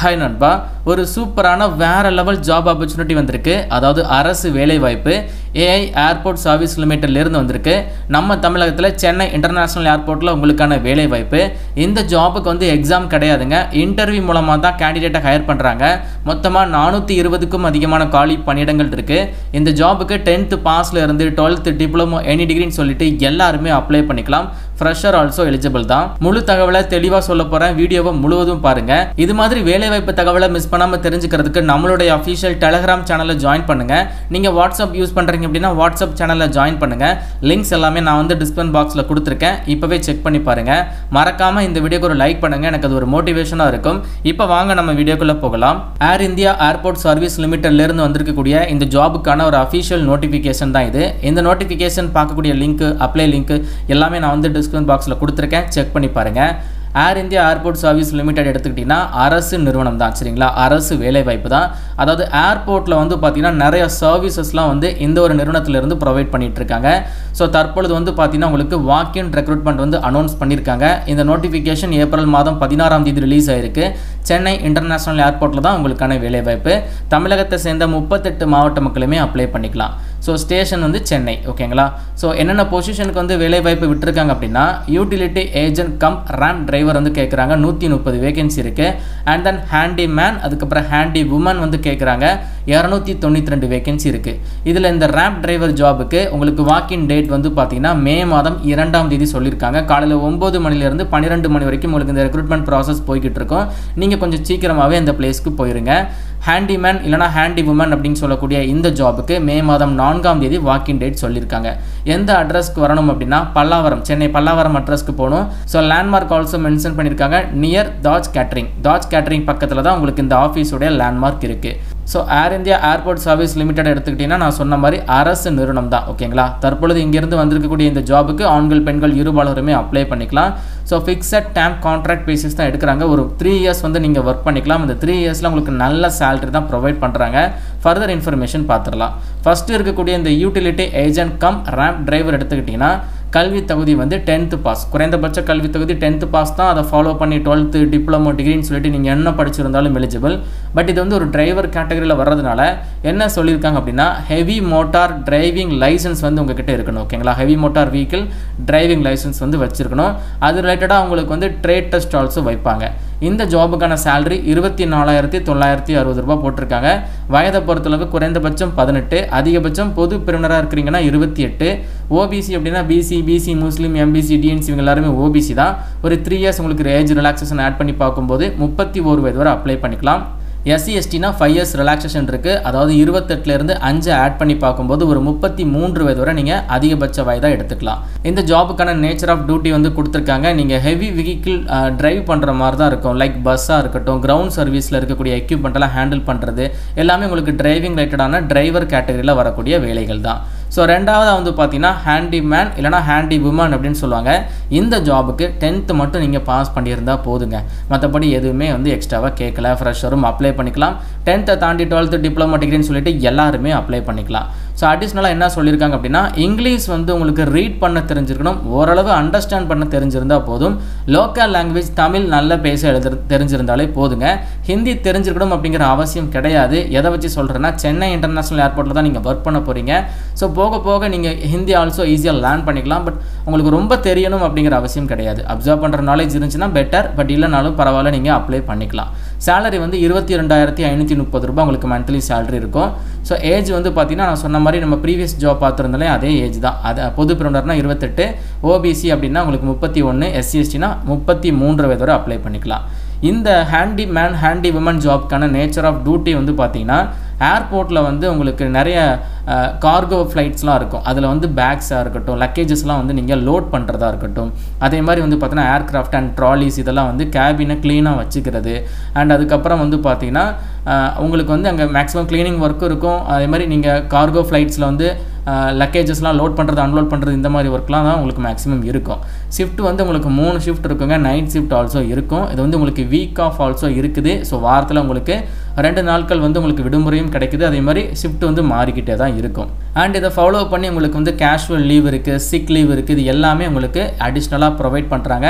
hi நண்பா ஒரு சூப்பரான வேற லெவல் ஜாப் ஆப்பர்ச்சுனிட்டி வந்திருக்கு அதாவது அரசு வேலைவாய்ப்பு ஏஐ ஏர்போர்ட் சர்வீஸ் லிமிட்டட்லேருந்து வந்திருக்கு நம்ம தமிழகத்தில் சென்னை இன்டர்நேஷ்னல் ஏர்போர்ட்டில் உங்களுக்கான வேலைவாய்ப்பு இந்த ஜாபுக்கு வந்து எக்ஸாம் கிடையாதுங்க இன்டர்வியூ மூலமாக தான் கேண்டிடேட்டை ஹையர் பண்ணுறாங்க மொத்தமாக நானூற்றி இருபதுக்கும் அதிகமான காலி பணியிடங்கள் இருக்குது இந்த ஜாபுக்கு டென்த்து பாஸில் இருந்து டுவெல்த்து டிப்ளமோ எனி டிகிரின்னு சொல்லிட்டு எல்லாருமே அப்ளை பண்ணிக்கலாம் ஃப்ரெஷர் ஆல்சோ எலிஜிபிள் தான் முழு தகவலை தெளிவாக சொல்ல போகிறேன் வீடியோவை முழுவதும் பாருங்க இது மாதிரி வேலைவாய்ப்பு தகவலை மிஸ் பண்ணாமல் தெரிஞ்சுக்கிறதுக்கு நம்மளுடைய அஃபிஷியல் டெலகிராம் சேனலை ஜாயின் பண்ணுங்க நீங்கள் வாட்ஸ்அப் யூஸ் பண்ணுறீங்க அப்படின்னா வாட்ஸ்அப் சேனலில் ஜாயின் பண்ணுங்க லிங்க்ஸ் எல்லாமே நான் வந்து டிஸ்கிரிப்ஷன் பாக்ஸில் கொடுத்துருக்கேன் இப்போவே செக் பண்ணி பாருங்க மறக்காம இந்த வீடியோக்கு ஒரு லைக் பண்ணுங்க எனக்கு அது ஒரு மோட்டிவேஷனாக இருக்கும் இப்போ வாங்க நம்ம வீடியோக்குள்ளே போகலாம் ஏர் இந்தியா ஏர்போர்ட் சர்வீஸ் லிமிட்டட்லேருந்து வந்திருக்கக்கூடிய இந்த ஜாபுக்கான ஒரு அஃபிஷியல் நோட்டிஃபிகேஷன் தான் இது இந்த நோட்டிஃபிகேஷன் பார்க்கக்கூடிய லிங்க் அப்ளை லிங்க் எல்லாமே நான் வந்து டிஸ்கிரிப்ஷன் பாக்ஸில் கொடுத்துருக்கேன் செக் பண்ணி பாருங்கள் Air India airport service limited எடுத்துக்கிட்டிங்கன்னா அரசு நிறுவனம் தான் சரிங்களா அரசு வேலைவாய்ப்பு தான் அதாவது ஏர்போர்ட்டில் வந்து பார்த்திங்கன்னா நிறைய சர்வீசஸ்லாம் வந்து இந்த ஒரு நிறுவனத்திலிருந்து ப்ரொவைட் பண்ணிட்டு இருக்காங்க ஸோ தற்பொழுது வந்து பார்த்திங்கன்னா உங்களுக்கு வாக்கின் ரெக்ரூட்மெண்ட் வந்து அனௌன்ஸ் பண்ணியிருக்காங்க இந்த நோட்டிஃபிகேஷன் ஏப்ரல் மாதம் பதினாறாம் தேதி ரிலீஸ் ஆயிருக்கு சென்னை இன்டர்நேஷ்னல் ஏர்போர்ட்டில் தான் உங்களுக்கான வேலைவாய்ப்பு தமிழகத்தை சேர்ந்த முப்பத்தெட்டு மாவட்ட மக்களுமே அப்ளை பண்ணிக்கலாம் ஸோ ஸ்டேஷன் வந்து சென்னை ஓகேங்களா ஸோ என்னென்ன பொசிஷனுக்கு வந்து வேலைவாய்ப்பு விட்டுருக்காங்க அப்படின்னா utility agent cum ramp driver வந்து கேட்குறாங்க நூற்றி முப்பது வேகன்சி இருக்குது அண்ட் தென் ஹேண்டி மேன் அதுக்கப்புறம் ஹேண்டி உமன் வந்து கேட்குறாங்க இரநூத்தி தொண்ணூற்றி ரெண்டு வேகன்சி இருக்குது இதில் இந்த ரேம் டிரைவர் ஜாபுக்கு உங்களுக்கு வாக்கின் டேட் வந்து பார்த்தீங்கன்னா மே மாதம் இரண்டாம் தேதி சொல்லியிருக்காங்க காலையில் ஒம்பது மணிலேருந்து பன்னிரெண்டு மணி வரைக்கும் உங்களுக்கு இந்த ரெக்ரூட்மெண்ட் ப்ராசஸ் போய்கிட்டு இருக்கும் நீங்கள் கொஞ்சம் சீக்கிரமாகவே இந்த பிளேஸ்க்கு போயிருங்க ஹேண்டிமேன் இல்லைனா ஹேண்டி உமன் அப்படின்னு சொல்லக்கூடிய இந்த ஜாபுக்கு மே மாதம் நான்காம் தேதி வாக்கின் டேட் சொல்லியிருக்காங்க எந்த அட்ரஸ்க்கு வரணும் அப்படின்னா பல்லாவரம் சென்னை பல்லாவரம் அட்ரஸ்க்கு போகணும் ஸோ லேண்ட்மார்க் ஆல்சோ மென்ஷன் பண்ணியிருக்காங்க near Taj catering Taj catering பக்கத்தில் தான் உங்களுக்கு இந்த ஆஃபீஸுடைய லேண்ட்மார்க் இருக்குது so Air India airport service limited எடுத்துக்கிட்டிங்கன்னா நான் சொன்ன மாதிரி அரசு நிறுவனம் தான் ஓகேங்களா தற்பொழுது இங்கேருந்து வந்திருக்கக்கூடிய இந்த ஜாபுக்கு ஆண்கள் பெண்கள் இருபாலருமே அப்ளை பண்ணிக்கலாம் so fixed term contract basis தான் எடுக்கிறாங்க ஒரு த்ரீ இயர்ஸ் வந்து நீங்கள் ஒர்க் பண்ணிக்கலாம் இந்த த்ரீ இயர்ஸில் உங்களுக்கு நல்ல சேலரி தான் ப்ரொவைட் பண்ணுறாங்க ஃபர்தர் இன்ஃபர்மேஷன் பார்த்துடலாம் ஃபஸ்ட்டு இருக்கக்கூடிய இந்த utility agent cum ramp driver எடுத்துக்கிட்டிங்கன்னா கல்வி தகுதி வந்து டென்த்து பாஸ் குறைந்தபட்ச கல்வி தகுதி டென்த்து பாஸ் தான் அதை ஃபாலோ பண்ணி டுவெல்த்து டிப்ளமோ டிகிரின்னு சொல்லிட்டு நீங்கள் என்ன படிச்சிருந்தாலும் எலிஜிபிள் பட் இது வந்து ஒரு டிரைவர் கேட்டகரியில் வர்றதுனால என்ன சொல்லியிருக்காங்க அப்படின்னா ஹெவி மோட்டார் டிரைவிங் லைசன்ஸ் வந்து உங்ககிட்ட இருக்கணும் ஓகேங்களா heavy motor vehicle driving licence வந்து வச்சுருக்கணும் அது ரிலேட்டடாக உங்களுக்கு வந்து ட்ரேட் டெஸ்ட் ஆல்சோ வைப்பாங்க இந்த ஜாபுக்கான சேலரி இருபத்தி நாலாயிரத்தி தொள்ளாயிரத்தி அறுபது ரூபா போட்டிருக்காங்க வயதை பொறுத்தளவு குறைந்தபட்சம் பதினெட்டு அதிகபட்சம் பொது பிரிவினராக இருக்கிறீங்கன்னா இருபத்தி எட்டு ஓபிசி அப்படின்னா BC BC Muslim MBC DNC இவங்க எல்லாருமே ஓபிசி தான் ஒரு த்ரீ இயர்ஸ் உங்களுக்கு ஏஜ் ரிலாக்ஸேஷன் ஆட் பண்ணி பார்க்கும்போது முப்பத்தி ஒரு வயது வரை அப்ளை பண்ணிக்கலாம் எஸ்சி எஸ்டினா ஃபைவ் இயர்ஸ் ரிலாக்ஸேஷன் இருக்குது அதாவது இருபத்தெட்டுலேருந்து அஞ்சு ஆட் பண்ணி பார்க்கும்போது ஒரு முப்பத்தி மூன்று வயது வரை நீங்கள் அதிகபட்ச வயதாக எடுத்துக்கலாம் இந்த ஜாபுக்கான நேச்சர் ஆஃப் டியூட்டி வந்து கொடுத்துருக்காங்க நீங்கள் ஹெவி வெஹிக்கிள் டிரைவ் பண்ணுற மாதிரி தான் இருக்கும் லைக் பஸ்ஸாக இருக்கட்டும் கிரவுண்ட் சர்வீஸில் இருக்கக்கூடிய எக்யூப்மெண்ட்டெல்லாம் ஹேண்டில் பண்ணுறது எல்லாமே உங்களுக்கு டிரைவிங் ரிலேட்டடான டிரைவர் கேட்டகரியில் வரக்கூடிய வேலைகள் தான் ஸோ ரெண்டாவதாக வந்து பார்த்தீங்கன்னா ஹேண்டி மேன் இல்லைனா ஹேண்டி உமன் அப்படின்னு சொல்லுவாங்க இந்த ஜாபுக்கு டென்த்து மட்டும் நீங்கள் பாஸ் பண்ணியிருந்தால் போதுங்க மற்றபடி எதுவுமே வந்து எக்ஸ்ட்ராவாக கேட்கல ஃப்ரெஷரும் அப்ளை பண்ணிக்கலாம் டென்த்தை தாண்டி டுவெல்த்து டிப்ளமோ டிகிரின்னு சொல்லிட்டு எல்லாருமே அப்ளை பண்ணிக்கலாம் ஸோ அடிஷ்னலாக என்ன சொல்லியிருக்காங்க அப்படின்னா இங்கிலீஷ் வந்து உங்களுக்கு ரீட் பண்ண தெரிஞ்சிருக்கணும் ஓரளவு அண்டர்ஸ்டாண்ட் பண்ண தெரிஞ்சிருந்தால் போதும் லோக்கல் லாங்குவேஜ் தமிழ் நல்ல பேச எழுத தெரிஞ்சிருந்தாலே போதுங்க ஹிந்தி தெரிஞ்சிருக்கணும் அப்படிங்கிற அவசியம் கிடையாது எதை வச்சு சொல்கிறேன்னா சென்னை இன்டர்நேஷ்னல் ஏர்போர்ட்டில் தான் நீங்கள் ஒர்க் பண்ண போகிறீங்க ஸோ போக போக நீங்கள் ஹிந்தி ஆல்சோ ஈஸியாக லேர்ன் பண்ணிக்கலாம் பட் உங்களுக்கு ரொம்ப தெரியணும் அப்படிங்கிற அவசியம் கிடையாது அப்சர்வ் பண்ணுற நாலேஜ் இருந்துச்சுன்னா பெட்டர் பட் இல்லைனாலும் பரவாயில்ல நீங்கள் அப்ளை பண்ணிக்கலாம் சேலரி வந்து இருபத்தி ரெண்டாயிரத்தி ஐநூற்றி முப்பது ரூபாய் உங்களுக்கு மந்த்லி சேலரி இருக்கும் ஸோ ஏஜ் வந்து பார்த்தீங்கன்னா நான் சொன்ன மாதிரி நம்ம ப்ரீவியஸ் ஜாப் பார்த்துருந்தாலே அதே ஏஜ் தான் அது பொது பிரிவினர்னா இருபத்தெட்டு ஓபிசி அப்படின்னா உங்களுக்கு முப்பத்தி ஒன்று எஸ்சி எஸ்டினா முப்பத்தி மூன்று வயது வரை அப்ளை பண்ணிக்கலாம் இந்த ஹேண்டி மேன் ஹேண்டி உமன் ஜாப்க்கான நேச்சர் ஆஃப் டியூட்டி வந்து பார்த்தீங்கன்னா ஏர்போர்ட்டில் வந்து உங்களுக்கு நிறைய கார்கோ ஃப்ளைட்ஸ்லாம் இருக்கும் அதில் வந்து பேக்ஸாக இருக்கட்டும் லக்கேஜஸ்லாம் வந்து நீங்கள் லோட் பண்ணுறதா இருக்கட்டும் அதே மாதிரி வந்து பார்த்தீங்கன்னா ஏர்க்ராஃப்ட் அண்ட் ட்ராலிஸ் இதெல்லாம் வந்து கேபினை க்ளீனாக வச்சுக்கிறது அண்ட் அதுக்கப்புறம் வந்து பார்த்தீங்கன்னா உங்களுக்கு வந்து அங்கே மேக்ஸிமம் க்ளீனிங் ஒர்க்கும் இருக்கும் அதே மாதிரி நீங்கள் கார்கோ ஃப்ளைட்ஸில் வந்து லக்கேஜஸ்லாம் லோட் பண்ணுறது அன்லோட் பண்ணுறது இந்த மாதிரி ஒர்க்லாம் தான் உங்களுக்கு மேக்ஸிமம் இருக்கும் ஷிஃப்ட் வந்து உங்களுக்கு மூணு ஷிஃப்ட் இருக்குங்க நைட் ஷிஃப்ட் ஆல்சோ இருக்கும் இது வந்து உங்களுக்கு வீக் ஆஃப் ஆல்சோ இருக்குது ஸோ வாரத்தில் உங்களுக்கு ரெண்டு நாட்கள் வந்து உங்களுக்கு விடுமுறையும் கிடைக்குது அதே மாதிரி ஷிஃப்ட் வந்து மாறிக்கிட்டே தான் இருக்கும் அண்ட் இதை ஃபாலோ பண்ணி உங்களுக்கு வந்து கேஷுவல் லீவ் இருக்குது சிக் லீவ் இருக்குது இது எல்லாமே உங்களுக்கு அடிஷ்னலாக ப்ரொவைட் பண்ணுறாங்க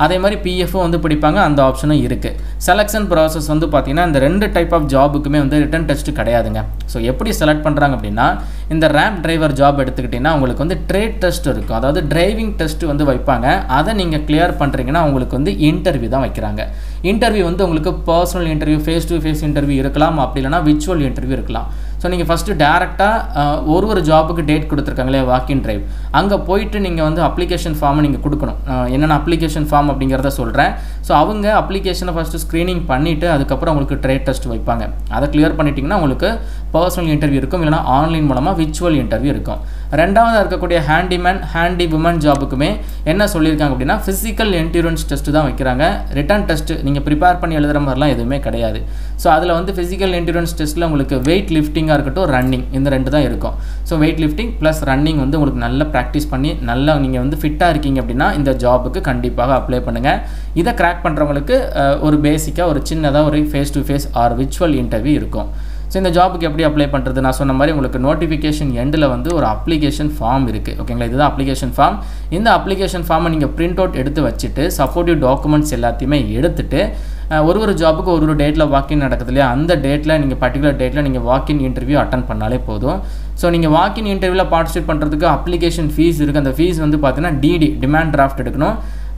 அதே மாதிரி பிஎஃப்பும் வந்து பிடிப்பாங்க அந்த ஆப்ஷனும் இருக்குது செலெக்ஷன் ப்ராசஸ் வந்து பார்த்தீங்கன்னா இந்த ரெண்டு டைப் ஆஃப் ஜாபுக்குமே வந்து ரிட்டன் டெஸ்ட் கிடையாதுங்க ஸோ எப்படி செலக்ட் பண்ணுறாங்க அப்படின்னா இந்த ரேப் டிரைவர் ஜாப் எடுத்துக்கிட்டிங்கன்னா உங்களுக்கு வந்து ட்ரேட் டெஸ்ட் இருக்கும் அதாவது டிரைவிங் டெஸ்ட் வந்து வைப்பாங்க அதை நீங்கள் கிளியர் பண்ணுறீங்கன்னா உங்களுக்கு வந்து இன்டர்வியூ தான் வைக்கிறாங்க இன்டர்வியூ வந்து உங்களுக்கு personal interview face to face interview இருக்கலாம் அப்படி இல்லைனா விர்ச்சுவல் இன்டர்வியூ இருக்கலாம் ஸோ நீங்கள் ஃபஸ்ட்டு டேரெக்டாக ஒரு ஒரு ஜாபுக்கு டேட் கொடுத்துருக்காங்களே வாக்கின் டிரைவ் அங்கே போயிட்டு நீங்கள் வந்து அப்ளிகேஷன் ஃபார்மை நீங்கள் கொடுக்கணும் அஹ் என்னென்ன அப்ளிகேஷன் ஃபார்ம் அப்படிங்கிறத சொல்கிறேன் ஸோ அவங்க அப்ளிகேஷனை ஃபஸ்ட்டு ஸ்க்ரீனிங் பண்ணிவிட்டு அதுக்கப்புறம் உங்களுக்கு ட்ரேட் டெஸ்ட் வைப்பாங்க அதை கிளியர் பண்ணிட்டீங்கன்னா உங்களுக்கு பர்சனல் இன்டர்வியூ இருக்கும் இல்லைனா ஆன்லைன் மூலமாக விர்ச்சுவல் இன்டர்வியூ இருக்கும் ரெண்டாவது இருக்கக்கூடிய ஹேண்டிமேன் ஹேண்டி உமன் ஜாபுக்குமே என்ன சொல்லியிருக்காங்க அப்படின்னா ஃபிசிக்கல் என்டூரன்ஸ் டெஸ்ட் தான் வைக்கிறாங்க ரிட்டன் டெஸ்ட் நீங்கள் ப்ரிப்பேர் பண்ணி எழுதுகிற மாதிரிலாம் எதுவுமே கிடையாது ஸோ அதில் வந்து ஃபிசிக்கல் என்டூரன்ஸ் டெஸ்ட்டில் உங்களுக்கு வெயிட் லிஃப்டிங்காக இருக்கட்டும் ரன்னிங் இந்த ரெண்டு தான் இருக்கும் so weight lifting plus running வந்து உங்களுக்கு நல்லா ப்ராக்டிஸ் பண்ணி நல்லா நீங்கள் வந்து ஃபிட்டாக இருக்கீங்க அப்படின்னா இந்த ஜாபுக்கு கண்டிப்பாக அப்ளை பண்ணுங்கள் இதை கிராக் பண்ணுறவங்களுக்கு அஹ், ஒரு பேசிக்காக ஒரு சின்னதாக ஒரு face to face or virtual interview இருக்கும் ஸோ இந்த ஜாபுக்கு எப்படி அப்ளை பண்ணுறது நான் சொன்ன மாதிரி உங்களுக்கு நோட்டிஃபிகேஷன் எண்டில் வந்து ஒரு அப்ளிகேஷன் ஃபார்ம் இருக்குது ஓகேங்களா இதுதான் அப்ளிகேஷன் ஃபார்ம் இந்த அப்ளிகேஷன் ஃபார்மை நீங்கள் பிரிண்ட் அவுட் எடுத்து வச்சுட்டு சப்போர்ட்டிவ் டாக்குமெண்ட்ஸ் எல்லாத்தையுமே எடுத்துட்டு அஹ், ஒரு ஒரு ஜாபுக்கு ஒரு ஒரு டேட்டில் வாக்கின் நடக்குது இல்லையா அந்த டேட்டில் நீங்கள் பர்டிகுலர் டேட்டில் நீங்கள் வாக்கின் இன்டர்வியூ அட்டன் பண்ணாலே போதும் ஸோ நீங்கள் வாக்கின் இன்டர்வியூவில் பார்ட்டிசிபேட் பண்ணுறதுக்கு அப்ளிகேஷன் ஃபீஸ் இருக்குது அந்த ஃபீஸ் வந்து பார்த்தீங்கன்னா டிடி டிமாண்ட் டிராஃப்ட் எடுக்கணும்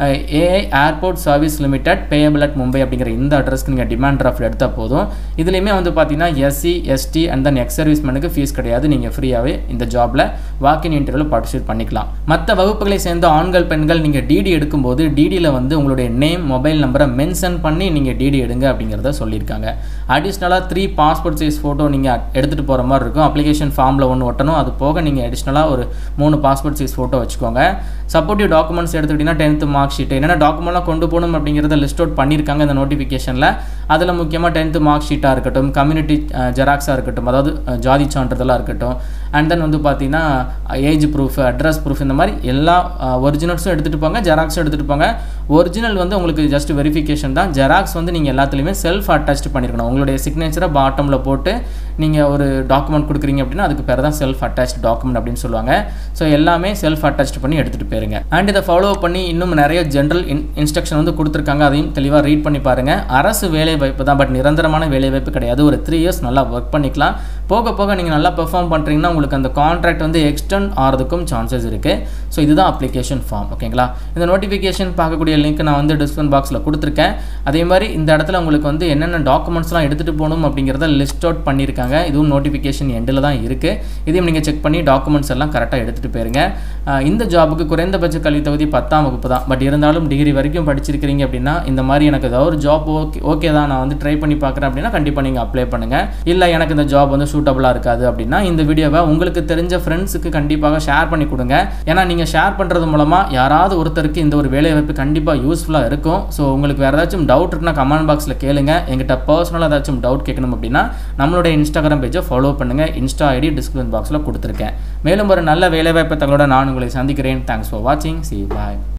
AI airport service limited payable at Mumbai அப்படிங்கிற இந்த அட்ரஸ்க்கு நீங்கள் டிமாண்ட் டிராஃப்ட் எடுத்தால் போதும் இதுலேயுமே வந்து பார்த்தீங்கன்னா SC ST and then ex சர்வீஸ்மேனுக்கு ஃபீஸ் கிடையாது நீங்கள் ஃப்ரீயாகவே இந்த ஜாபில் வாக்கின் இன்டர்வியூவில் பார்ட்டிசிபேட் பண்ணிக்கலாம் மற்ற வகுப்புகளை சேர்ந்த ஆண்கள் பெண்கள் நீங்கள் டிடி எடுக்கும்போது டிடியில் வந்து உங்களுடைய நேம் மொபைல் நம்பரை மென்ஷன் பண்ணி நீங்கள் டிடி எடுங்க அப்படிங்கிறத சொல்லியிருக்காங்க அடிஷ்னலாக த்ரீ பாஸ்போர்ட் சைஸ் ஃபோட்டோ நீங்கள் எடுத்துகிட்டு போகிற மாதிரி இருக்கும் அப்ளிகேஷன் ஃபார்மில் ஒன்று ஒட்டணும் அது போக நீங்கள் அடிஷ்னலாக ஒரு மூணு பாஸ்போர்ட் சைஸ் ஃபோட்டோ வச்சுக்கோங்க சப்போர்ட்டிவ் டாக்குமெண்ட்ஸ் எடுத்துக்கிட்டிங்கன்னா டென்த்து மார்க் ஷீட் என்னென்ன டாக்குமெண்ட்லாம் கொண்டு போகணும் அப்படிங்கிறத லிஸ்ட் அவுட் பண்ணியிருக்காங்க இந்த நோட்டிஃபிகேஷனில் அதில் முக்கியமாக டென்த்து மார்க் ஷீட்டாக இருக்கட்டும் கம்யூனிட்டி ஜெராக்ஸாக இருக்கட்டும் அதாவது அஹ், ஜாதி சான்றிதழாக இருக்கட்டும் அண்ட் தென் வந்து பார்த்தீங்கன்னா ஏஜ் ப்ரூஃப் அட்ரஸ் ப்ரூஃப் இந்த மாதிரி எல்லா ஒரிஜினல்ஸும் எடுத்துகிட்டு போங்க ஜெராக்ஸும் எடுத்துகிட்டு போங்க ஒரிஜினல் வந்து உங்களுக்கு ஜஸ்ட் வெரிஃபிகேஷன் தான் ஜெராக்ஸ் வந்து நீங்கள் எல்லாத்துலேயுமே செல்ஃப் அட்டாச்ட் பண்ணியிருக்கணும் உங்களுடைய சிக்னேச்சரை பாட்டமில் போட்டு நீங்கள் ஒரு டாக்குமெண்ட் கொடுக்குறீங்க அப்படின்னா அதுக்கு பேர் தான் செல்ஃப் அட்டாச் டாக்குமெண்ட் அப்படின்னு சொல்லுவாங்க ஸோ எல்லாமே செல்ஃப் அட்டாச் பண்ணி எடுத்துகிட்டு போயிருங்க அண்ட் இதை ஃபாலோ பண்ணி இன்னும் நிறைய ஜென்ரல் இன் இன்ஸ்ட்ரக்ஷன் வந்து கொடுத்துருக்காங்க அதையும் தெளிவாக ரீட் பண்ணி பாருங்கள் அரசு வேலை வாய்ப்பு தான் பட் நிரந்தரமான வேலை வாய்ப்பு கிடையாது ஒரு த்ரீ இயர்ஸ் நல்லா ஒர்க் பண்ணிக்கலாம் போக போக நீங்கள் நல்லா பெர்ஃபார்ம் பண்ணுறீங்கன்னா உங்களுக்கு அந்த கான்ட்ராக்ட் வந்து எக்ஸ்டெண்ட் ஆகிறதுக்கும் சான்சஸ் இருக்குது ஸோ இதுதான் அப்ளிகேஷன் ஃபார்ம் ஓகேங்களா இந்த நோட்டிஃபிகேஷன் பார்க்கக்கூடிய லிங்க் நான் வந்து டிஸ்கிரிப்ஷன் பாக்ஸில் கொடுத்துருக்கேன் அதே மாதிரி இந்த இடத்துல உங்களுக்கு வந்து என்னென்ன டாக்குமெண்ட்ஸ்லாம் எடுத்துகிட்டு போகணும் அப்படிங்கிறத லிஸ்ட் அவுட் பண்ணியிருக்காங்க இதுவும் நோட்டிஃபிகேஷன் எண்டில் தான் இருக்குது இதையும் நீங்கள் செக் பண்ணி டாக்குமெண்ட்ஸ் எல்லாம் கரெக்டாக எடுத்துகிட்டு போயிருங்க அஹ் இந்த ஜாபுக்கு குறைந்தபட்ச கல்வி தகுதி பத்தாம் வகுப்பு தான் பட் இருந்தாலும் டிகிரி வரைக்கும் படிச்சிருக்கிறீங்க அப்படின்னா இந்த மாதிரி எனக்கு ஏதாவது ஒரு ஜாப் ஓகே ஓகே தான் நான் வந்து ட்ரை பண்ணி பார்க்குறேன் அப்படின்னா கண்டிப்பாக நீங்கள் அப்ளை பண்ணுங்கள் இல்லை எனக்கு இந்த ஜாப் வந்து சூட்டபுளாக இருக்காது அப்படின்னா இந்த வீடியோவை உங்களுக்கு தெரிஞ்ச ஃப்ரெண்ட்ஸுக்கு கண்டிப்பாக ஷேர் பண்ணி கொடுங்க ஏன்னா நீங்கள் ஷேர் பண்ணுறது மூலமாக யாராவது ஒருத்தருக்கு இந்த ஒரு வேலை வாய்ப்பு கண்டிப்பாக யூஸ்ஃபுல்லாக இருக்கும் ஸோ உங்களுக்கு வேறு ஏதாச்சும் டவுட் இருக்குன்னா கமெண்ட் பாக்ஸில் கேளுங்க எங்கிட்ட பர்சனலாக ஏதாச்சும் டவுட் கேட்கணும் அப்படின்னா நம்மளுடைய இன்ஸ்டாகிராம் பேஜை ஃபாலோ பண்ணுங்கள் இன்ஸ்டா ஐடி டிஸ்கிரிப்ஷன் பாக்ஸில் கொடுத்துருக்கேன் மேலும் ஒரு நல்ல வேலைவாய்ப்பு தங்களோட நான் உங்களை சந்திக்கிறேன் தேங்க்ஸ் ஃபார் வாட்சிங் சி பாய்